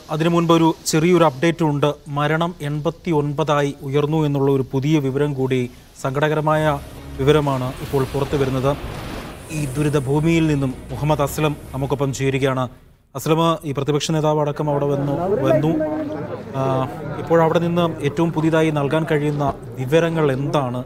അതിനു മുൻപ് ഒരു ചെറിയൊരു അപ്ഡേറ്റ് ഉണ്ട് മരണം എൺപത്തി ഒൻപതായി ഉയർന്നു എന്നുള്ള ഒരു പുതിയ വിവരം കൂടി സങ്കടകരമായ വിവരമാണ് ഇപ്പോൾ പുറത്തു വരുന്നത് ഈ ദുരിത ഭൂമിയിൽ നിന്നും മുഹമ്മദ് അസ്ലം നമുക്കൊപ്പം ചേരുകയാണ് അസ്ലം ഈ പ്രതിപക്ഷ നേതാവ് അടക്കം അവിടെ വന്നു വന്നു ആ, ഇപ്പോൾ അവിടെ നിന്ന് ഏറ്റവും പുതിയതായി നൽകാൻ കഴിയുന്ന വിവരങ്ങൾ എന്താണ്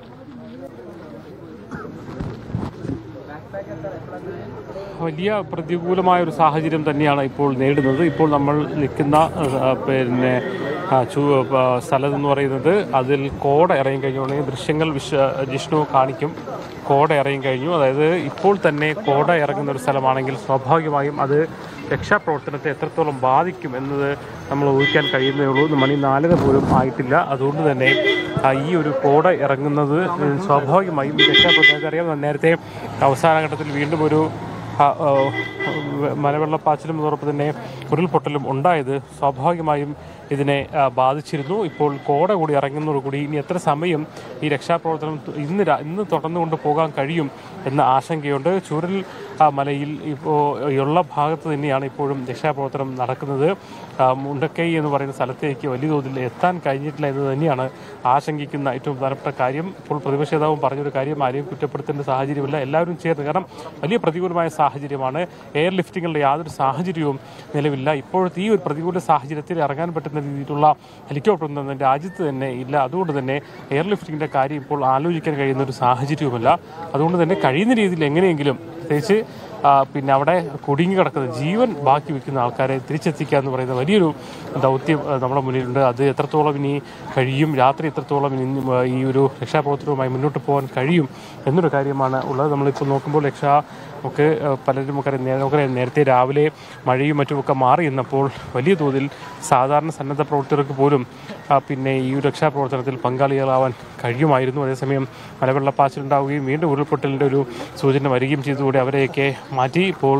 വലിയ പ്രതികൂലമായ ഒരു സാഹചര്യം തന്നെയാണ് ഇപ്പോൾ നേരിടുന്നത് ഇപ്പോൾ നമ്മൾ നിൽക്കുന്ന ആ, പിന്നെ ആ, ചു- ആ, സ്ഥലം എന്ന് പറയുന്നത് അതിൽ കോട ഇറങ്ങി കഴിഞ്ഞുണ്ടെങ്കിൽ ദൃശ്യങ്ങൾ വിശ ജിഷ്ണു കാണിക്കും കോട ഇറങ്ങി കഴിഞ്ഞു അതായത് ഇപ്പോൾ തന്നെ കോട ഇറങ്ങുന്ന ഒരു സ്ഥലമാണെങ്കിൽ സ്വാഭാവികമായും അത് രക്ഷാപ്രവർത്തനത്തെ എത്രത്തോളം ബാധിക്കും എന്നത് നമ്മൾ ഊഹിക്കാൻ കഴിയുന്നേ ഉള്ളൂ ഇന്ന് മണി നാലര പോലും ആയിട്ടില്ല അതുകൊണ്ട് തന്നെ ആ, ഈ ഒരു കോട ഇറങ്ങുന്നത് ഉം, സ്വാഭാവികമായും രക്ഷാപ്രവർത്തനത്തെ അറിയാം നേരത്തെ അവസാന ഘട്ടത്തിൽ വീണ്ടും ഒരു ആ, ആ, മലവെള്ളപ്പാച്ചിലും അതോടൊപ്പം തന്നെ ഉരുൾപൊട്ടലും ഉണ്ടായത് സ്വാഭാവികമായും ഇതിനെ ആ, ബാധിച്ചിരുന്നു ഇപ്പോൾ കോട കൂടി ഇറങ്ങുന്നതോടുകൂടി ഇനി എത്ര സമയം ഈ രക്ഷാപ്രവർത്തനം തു- ഇന്ന് രാ- ഇന്ന് തുടർന്നുകൊണ്ട് പോകാൻ കഴിയും എന്ന ആശങ്കയുണ്ട് ചൂരൽ ആ, മലയിൽ ഇപ്പോൾ ഉള്ള ഭാഗത്ത് തന്നെയാണ് ഇപ്പോഴും രക്ഷാപ്രവർത്തനം നടക്കുന്നത് ആ, മുണ്ടക്കൈ എന്ന് പറയുന്ന സ്ഥലത്തേക്ക് വലിയ തോതിൽ എത്താൻ കഴിഞ്ഞിട്ടില്ല എന്ന് തന്നെയാണ് ആശങ്കിക്കുന്ന ഏറ്റവും പ്രധാനപ്പെട്ട കാര്യം ഇപ്പോൾ പ്രതിപക്ഷ നേതാവും പറഞ്ഞൊരു കാര്യം ആരെയും കുറ്റപ്പെടുത്തേണ്ട സാഹചര്യമില്ല എല്ലാവരും ചേർന്ന് കാരണം വലിയ പ്രതികൂലമായ സാഹചര്യമാണ് എയർ ലിഫ്റ്റിങ്ങുകളുടെ യാതൊരു സാഹചര്യവും നിലവില്ല ഇപ്പോഴത്തെ ഈ ഒരു പ്രതികൂല സാഹചര്യത്തിൽ ഇറങ്ങാൻ പറ്റുന്ന രീതിയിലുള്ള ഹെലികോപ്റ്റർ ഒന്നും നമ്മുടെ രാജ്യത്ത് തന്നെ ഇല്ല അതുകൊണ്ട് തന്നെ എയർ ലിഫ്റ്റിങ്ങിന്റെ കാര്യം ഇപ്പോൾ ആലോചിക്കാൻ കഴിയുന്ന ഒരു സാഹചര്യവുമല്ല അതുകൊണ്ട് തന്നെ കഴിയുന്ന രീതിയിൽ എങ്ങനെയെങ്കിലും പ്രത്യേകിച്ച് ആ, പിന്നെ അവിടെ കുടുങ്ങി കിടക്കുന്ന ജീവൻ ബാക്കി വെക്കുന്ന ആൾക്കാരെ തിരിച്ചെത്തിക്കുക എന്ന് പറയുന്ന വലിയൊരു ദൗത്യം ആ, നമ്മുടെ മുന്നിലുണ്ട് അത് എത്രത്തോളം ഇനി കഴിയും രാത്രി എത്രത്തോളം ഇനി ആ, ഈ ഒരു രക്ഷാപ്രവർത്തനവുമായി മുന്നോട്ട് പോകാൻ കഴിയും എന്നൊരു കാര്യമാണ് ഉള്ളത് നമ്മളിപ്പോൾ നോക്കുമ്പോൾ രക്ഷാ ഒക്കെ ആ, പലരും ഒക്കെ നേ- നമുക്കറിയാം നേരത്തെ രാവിലെ മഴയും മറ്റുമൊക്കെ മാറി നിന്നപ്പോൾ വലിയ തോതിൽ സാധാരണ സന്നദ്ധ പ്രവർത്തകർക്ക് പോലും ആ, പിന്നെ ഈ ഒരു രക്ഷാപ്രവർത്തനത്തിൽ പങ്കാളികളാവാൻ കഴിയുമായിരുന്നു അതേസമയം മലവെള്ളപ്പാച്ചിലുണ്ടാവുകയും വീണ്ടും ഉരുൾപൊട്ടലിൻ്റെ ഒരു സൂചന വരികയും ചെയ്തതോടെ അവരെയൊക്കെ മാറ്റി ഇപ്പോൾ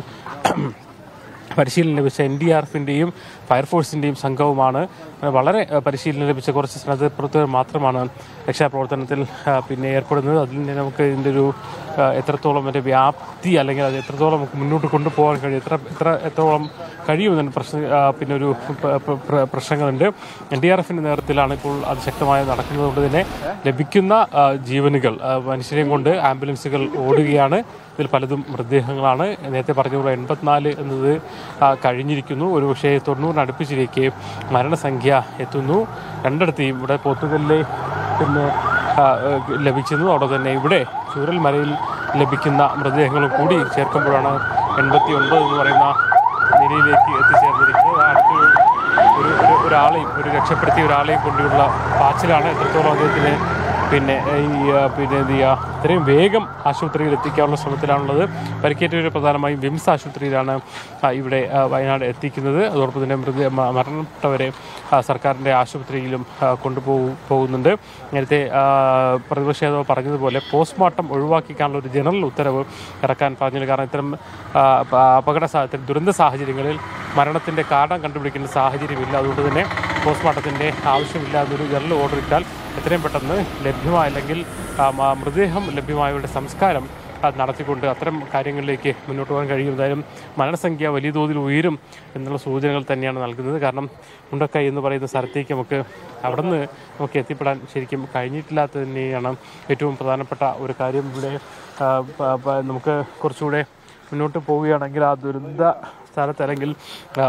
പരിശീലനം ലഭിച്ച എൻ ഡി ആർ എഫിൻ്റെയും ഫയർഫോഴ്സിൻ്റെയും സംഘവുമാണ് വളരെ ആ, പരിശീലനം ലഭിച്ച കുറച്ച് സന്നദ്ധ പ്രവർത്തകർ മാത്രമാണ് രക്ഷാപ്രവർത്തനത്തിൽ ആ, പിന്നെ ഏർപ്പെടുന്നത് അതിൽ നിന്ന് നമുക്ക് ഇതിൻ്റെ ഒരു ആ, എത്രത്തോളം അതിൻ്റെ വ്യാപ്തി അല്ലെങ്കിൽ അത് എത്രത്തോളം നമുക്ക് മുന്നോട്ട് കൊണ്ടുപോകാൻ കഴിയും എത്ര എത്ര എത്രത്തോളം കഴിയുമെന്ന പ്രശ്ന ആ, പിന്നെ ഒരു പ്ര- പ്ര- പ്ര- പ്രശ്നങ്ങളുണ്ട് എൻ ഡി ആർ എഫിൻ്റെ നേതൃത്വത്തിലാണ് ഇപ്പോൾ അത് ശക്തമായി നടക്കുന്നത് കൊണ്ട് തന്നെ ലഭിക്കുന്ന ആ, ജീവനുകൾ ആ, മനുഷ്യരെയും കൊണ്ട് ആംബുലൻസുകൾ ഓടുകയാണ് ഇതിൽ പലതും മൃതദേഹങ്ങളാണ് നേരത്തെ പറഞ്ഞതുപോലെ എൺപത്തിനാല് എന്നത് ആ, കഴിഞ്ഞിരിക്കുന്നു ഒരു പക്ഷേ തൊണ്ണൂറിന് അടുപ്പിച്ചിലേക്ക് മരണസംഖ്യ എത്തുന്നു രണ്ടിടത്തെയും ഇവിടെ പോത്തുകല്ലിലെ പിന്നെ ആ, ഏഹ്, ലഭിച്ചിരുന്നു അവിടെ തന്നെ ഇവിടെ ചൂരൽമലയിൽ ലഭിക്കുന്ന മൃതദേഹങ്ങളും കൂടി ചേർക്കുമ്പോഴാണ് എൺപത്തി ഒൻപത് എന്ന് പറയുന്ന നിലയിലേക്ക് എത്തിച്ചേർന്നിരിക്കുന്നത് ആ അടുത്തൊരു ഒരു ഒരു- ഒരാളെയും ഒരു രക്ഷപ്പെടുത്തിയ ഒരാളെയും കൊണ്ടുള്ള പാച്ചിലാണ് എത്രത്തോളം അദ്ദേഹത്തിന് പിന്നെ ഈ ആ, പിന്നെ എന്ത് ചെയ്യുക ഇത്രയും വേഗം ആശുപത്രിയിൽ എത്തിക്കാനുള്ള ശ്രമത്തിലാണുള്ളത് പരിക്കേറ്റവർ പ്രധാനമായും വിംസ് ആശുപത്രിയിലാണ് ആ, ഇവിടെ ആ, വയനാട് എത്തിക്കുന്നത് അതോടൊപ്പം തന്നെ മൃത മ- മരണപ്പെട്ടവരെ ആ, സർക്കാരിൻ്റെ ആശുപത്രിയിലും ആ, കൊണ്ടുപോകും പോകുന്നുണ്ട് നേരത്തെ ആ, പ്രതിപക്ഷ നേതാവ് പറഞ്ഞതുപോലെ പോസ്റ്റ്മോർട്ടം ഒഴിവാക്കിക്കാനുള്ള ഒരു ജനറൽ ഉത്തരവ് ഇറക്കാൻ പറഞ്ഞില്ല കാരണം ഇത്തരം ആ, പ- അപകട സാഹചര്യം ദുരന്ത സാഹചര്യങ്ങളിൽ മരണത്തിൻ്റെ കാരണം കണ്ടുപിടിക്കേണ്ട സാഹചര്യമില്ല അതുകൊണ്ട് തന്നെ പോസ്റ്റ്മോർട്ടത്തിൻ്റെ ആവശ്യമില്ല എന്നൊരു ജനറൽ ഓർഡർ ഇട്ടാൽ എത്രയും പെട്ടെന്ന് ലഭ്യമായ അല്ലെങ്കിൽ ആ, മ- മൃതദേഹം ലഭ്യമായവരുടെ സംസ്കാരം അത് നടത്തിക്കൊണ്ട് അത്തരം കാര്യങ്ങളിലേക്ക് മുന്നോട്ട് പോകാൻ കഴിയും എന്തായാലും മരണസംഖ്യ വലിയ തോതിൽ ഉയരും എന്നുള്ള സൂചനകൾ തന്നെയാണ് നൽകുന്നത് കാരണം മുണ്ടക്കൈ എന്ന് പറയുന്ന സ്ഥലത്തേക്ക് നമുക്ക് അവിടെ നിന്ന് നമുക്ക് എത്തിപ്പെടാൻ ശരിക്കും കഴിഞ്ഞിട്ടില്ലാത്തത് തന്നെയാണ് ഏറ്റവും പ്രധാനപ്പെട്ട ഒരു കാര്യം ഇവിടെ ആ, പ- പ- നമുക്ക് കുറച്ചുകൂടെ മുന്നോട്ട് പോവുകയാണെങ്കിൽ ആ ദുരന്ത സ്ഥലത്ത് അല്ലെങ്കിൽ ആ,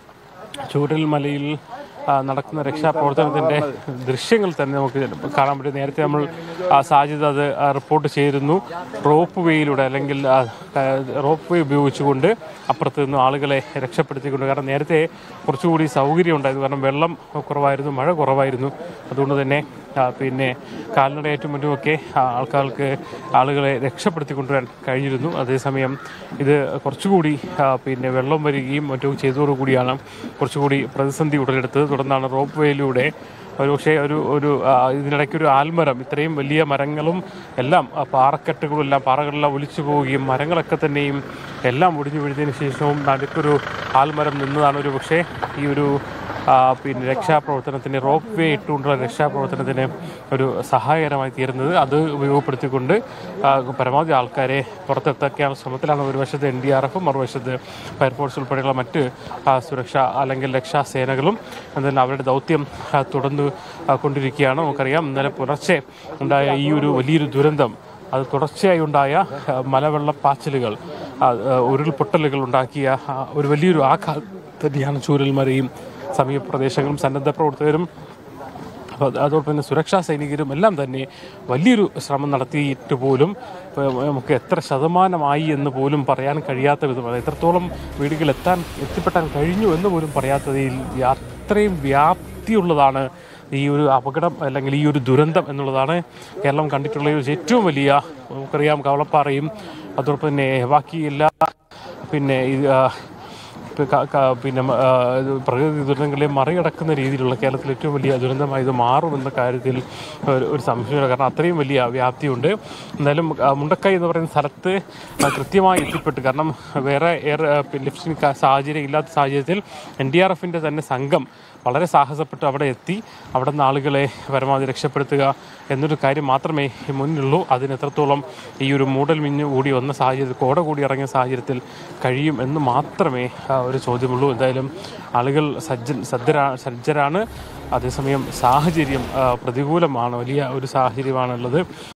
ചൂരൽ മലയിൽ ആ, നടക്കുന്ന രക്ഷാപ്രവർത്തനത്തിൻ്റെ ദൃശ്യങ്ങൾ തന്നെ നമുക്ക് കാണാൻ പറ്റും നേരത്തെ നമ്മൾ ആ സാധ്യത അത് ആ, റിപ്പോർട്ട് ചെയ്തിരുന്നു റോപ്പ് വേയിലൂടെ അല്ലെങ്കിൽ ആ, ആ, റോപ്പ് വേ ഉപയോഗിച്ചുകൊണ്ട് അപ്പുറത്ത് നിന്ന് ആളുകളെ രക്ഷപ്പെടുത്തിക്കൊണ്ട് കാരണം നേരത്തെ കുറച്ചുകൂടി സൗകര്യം ഉണ്ടായിരുന്നു കാരണം വെള്ളം കുറവായിരുന്നു മഴ കുറവായിരുന്നു അതുകൊണ്ട് തന്നെ ആ, പിന്നെ കാൽനടയേറ്റും മറ്റുമൊക്കെ ആ, ആൾക്കാർക്ക് ആളുകളെ രക്ഷപ്പെടുത്തിക്കൊണ്ടുവരാൻ കഴിഞ്ഞിരുന്നു അതേസമയം ഇത് കുറച്ചുകൂടി ആ, പിന്നെ വെള്ളം വരികയും മറ്റും ചെയ്തതോടുകൂടിയാണ് കുറച്ചുകൂടി പ്രതിസന്ധി ഉടലെടുത്തത് തുടർന്നാണ് റോപ്പ് വേയിലൂടെ ഒരു പക്ഷേ ഒരു ഒരു ആ, ഇതിനിടയ്ക്ക് ഒരു ആൽമരം ഇത്രയും വലിയ മരങ്ങളും എല്ലാം ആ, പാറക്കെട്ടുകളും എല്ലാം പാറകളെല്ലാം ഒലിച്ചു പോവുകയും മരങ്ങളൊക്കെ തന്നെയും എല്ലാം ഒടിഞ്ഞു വീഴുന്നതിന് ശേഷവും നടുക്കൊരു ആൽമരം നിന്നതാണ് ഒരു പക്ഷേ ഈ ഒരു ആ, പിന്നെ രക്ഷാപ്രവർത്തനത്തിന് റോപ്പ് വേ ഇട്ടുകൊണ്ടുള്ള രക്ഷാപ്രവർത്തനത്തിന് ഒരു സഹായകരമായി തീരുന്നത് അത് ഉപയോഗപ്പെടുത്തിക്കൊണ്ട് ആ, പരമാവധി ആൾക്കാരെ പുറത്തെത്തിക്കാനുള്ള ശ്രമത്തിലാണ് ഒരു വശത്ത് എൻ ഡി ആർ എഫും മറുവശത്ത് ഫയർഫോഴ്സ് ഉൾപ്പെടെയുള്ള മറ്റ് ആ, സുരക്ഷ അല്ലെങ്കിൽ രക്ഷാസേനകളും എന്നാൽ അവരുടെ ദൗത്യം ആ, തുടർന്ന് ആ, കൊണ്ടിരിക്കുകയാണ് നമുക്കറിയാം ഇന്നലെ പുലർച്ചെ ഉണ്ടായ ഈ ഒരു വലിയൊരു ദുരന്തം അത് തുടർച്ചയായി ഉണ്ടായ ആ, മലവെള്ളപ്പാച്ചിലുകൾ ആ, ആ, ഉരുൾപൊട്ടലുകൾ ഉണ്ടാക്കിയ ആ, ഒരു വലിയൊരു ആഘാതം തന്നെയാണ് ചൂരൽമലയും സമീപ പ്രദേശങ്ങളും സന്നദ്ധ പ്രവർത്തകരും അപ്പോൾ അത് അതോടൊപ്പം തന്നെ സുരക്ഷാ സൈനികരും എല്ലാം തന്നെ വലിയൊരു ശ്രമം നടത്തിയിട്ട് പോലും ഇപ്പം നമുക്ക് എത്ര ശതമാനമായി എന്ന് പോലും പറയാൻ കഴിയാത്ത വിധമാണ് എത്രത്തോളം വീടുകൾ എത്താൻ എത്തിപ്പെട്ടാൻ കഴിഞ്ഞു എന്ന് പോലും പറയാത്തതിൽ അത്രയും വ്യാപ്തിയുള്ളതാണ് ഈ ഒരു അപകടം അല്ലെങ്കിൽ ഈ ഒരു ദുരന്തം എന്നുള്ളതാണ് കേരളം കണ്ടിട്ടുള്ള ഒരു ഏറ്റവും വലിയ നമുക്കറിയാം കവളപ്പാറയും അതോടൊപ്പം തന്നെ ബാക്കി എല്ലാ പിന്നെ ഇത് ആ, ഇപ്പൊ ക- ക- പിന്നെ മ- ആ, ഇത് പ്രകൃതി ദുരന്തങ്ങളെ മറികടക്കുന്ന രീതിയിലുള്ള കേരളത്തിൽ ഏറ്റവും വലിയ ദുരന്തമായി ഇത് മാറുമെന്ന കാര്യത്തിൽ ഒരു ഒരു സംശയമില്ല കാരണം അത്രയും വലിയ വ്യാപ്തിയുണ്ട് എന്തായാലും ആ, മുണ്ടക്കൈ എന്ന് പറയുന്ന സ്ഥലത്ത് ആ, കൃത്യമായി എത്തിപ്പെട്ട് കാരണം വേറെ എയർ ആ, പിന്നെ ലിഫ്റ്റിന് ക- സാഹചര്യം ഇല്ലാത്ത സാഹചര്യത്തിൽ എൻ ഡി ആർ എഫിൻ്റെ തന്നെ സംഘം വളരെ സാഹസപ്പെട്ട് അവിടെ എത്തി അവിടെ നിന്ന് ആളുകളെ പരമാവധി രക്ഷപ്പെടുത്തുക എന്നൊരു കാര്യം മാത്രമേ മുന്നിലുള്ളൂ അതിന് എത്രത്തോളം ഈ ഒരു മൂടൽ മിഞ്ഞ് കൂടി വന്ന സാഹചര്യത്തിൽ കോട കൂടി ഇറങ്ങിയ സാഹചര്യത്തിൽ കഴിയും എന്ന് മാത്രമേ ആ, ഒരു ചോദ്യമുള്ളൂ എന്തായാലും ആളുകൾ സജ്ജ സജ്ജരാ സജ്ജരാണ് അതേസമയം സാഹചര്യം ആ, പ്രതികൂലമാണ് വലിയ ഒരു സാഹചര്യമാണുള്ളത്